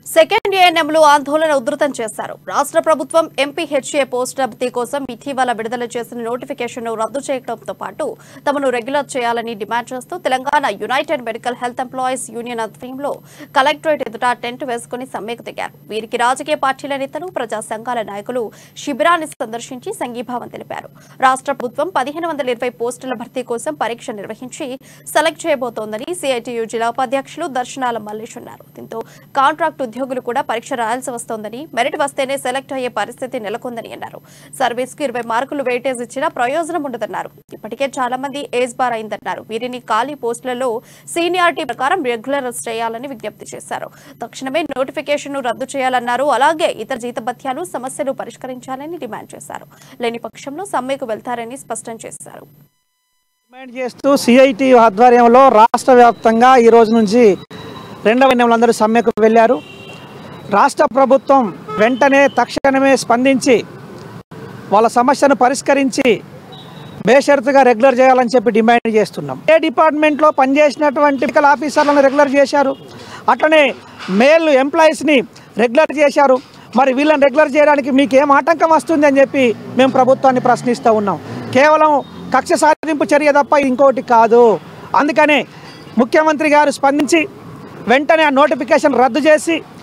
second ఏఎన్ఎంలు ఆందోళన ఉధృతం చేశారు రాష్ట్ర ప్రభుత్వం ఎంపీహెచ్ఏ పోస్ట్ భర్తీ కోసం ఇటీవల విడుదల చేసిన నోటిఫికేషన్ను రద్దు చేయడంతో పాటు తమను రెగ్యులర్ చేయాలని డిమాండ్ చేస్తూ Telangana united medical health employees union ఆధ్వర్యంలో కలెక్టరేట్ ఎదుట టెంట్ వేసుకుని సమ్మెకు దిగారు వీరికి రాజకీయ పార్టీల నేతలు ప్రజా సంఘాల నాయకులు శిబిరాన్ని సందర్శించి సంఘీభావం తెలిపారు రాష్ట్ర ప్రభుత్వం పదిహేను వందల ఇరవై పోస్టుల భర్తీ కోసం పరీక్ష నిర్వహించి సెలెక్ట్ చేయబోతోందని సిఐటియు జిల్లా ఉపాధ్యక్షులు దర్శనాల మల్లేష్ అన్నారు దీంతో కాంట్రాక్ట్ ఉద్యోగులు కూడా పరీక్ష రాయాల్సి వస్తోందని మెరిట్ వస్తేనే సెలెక్ట్ అయ్యే పరిస్థితి నెలకొందని అన్నారు సర్వీస్ కు ఇరవై మార్కులు వెయిటేజ్ ఇచ్చినా ప్రయోజనం ఉండదన్నారు ఇప్పటికే చాలా మంది ఏజ్ బార్ అయిందన్నారు వీరిని ఖాళీ పోస్టులలో సీనియారిటీ ప్రకారం రెగ్యులర్ చేయాలని విజ్ఞప్తి చేశారు తక్షణమే నోటిఫికేషన్ ను రద్దు చేయాలన్నారు అలాగే ఇతర జీతభత్యాలు సమస్యలు పరిష్కరించాలని డిమాండ్ చేశారు లేని పక్షంలో సమ్మెకు వెళ్తారని స్పష్టం చేశారు డిమాండ్ చేస్తూ సిఐటి ఆధ్వర్యంలో రాష్ట్ర వ్యాప్తంగా ఈ రోజు నుంచి రెండవ ఎన్నికలందరూ సమ్మెకు వెళ్ళారు రాష్ట్ర ప్రభుత్వం వెంటనే తక్షణమే స్పందించి వాళ్ళ సమస్యను పరిష్కరించి బేషరతుగా రెగ్యులర్ చేయాలని చెప్పి డిమాండ్ చేస్తున్నాం ఏ డిపార్ట్మెంట్లో పనిచేసినటువంటి మెడికల్ ఆఫీసర్లను రెగ్యులర్ చేశారు అట్లనే మేల్ ఎంప్లాయీస్ని రెగ్యులర్ చేశారు మరి వీళ్ళని రెగ్యులర్ చేయడానికి మీకు ఏం ఆటంకం వస్తుంది అని చెప్పి మేము ప్రభుత్వాన్ని ప్రశ్నిస్తూ ఉన్నాం కేవలం కక్ష సాధింపు చర్య తప్ప ఇంకోటి కాదు అందుకనే ముఖ్యమంత్రి గారు స్పందించి వెంటనే ఆ నోటిఫికేషన్ రద్దు చేసి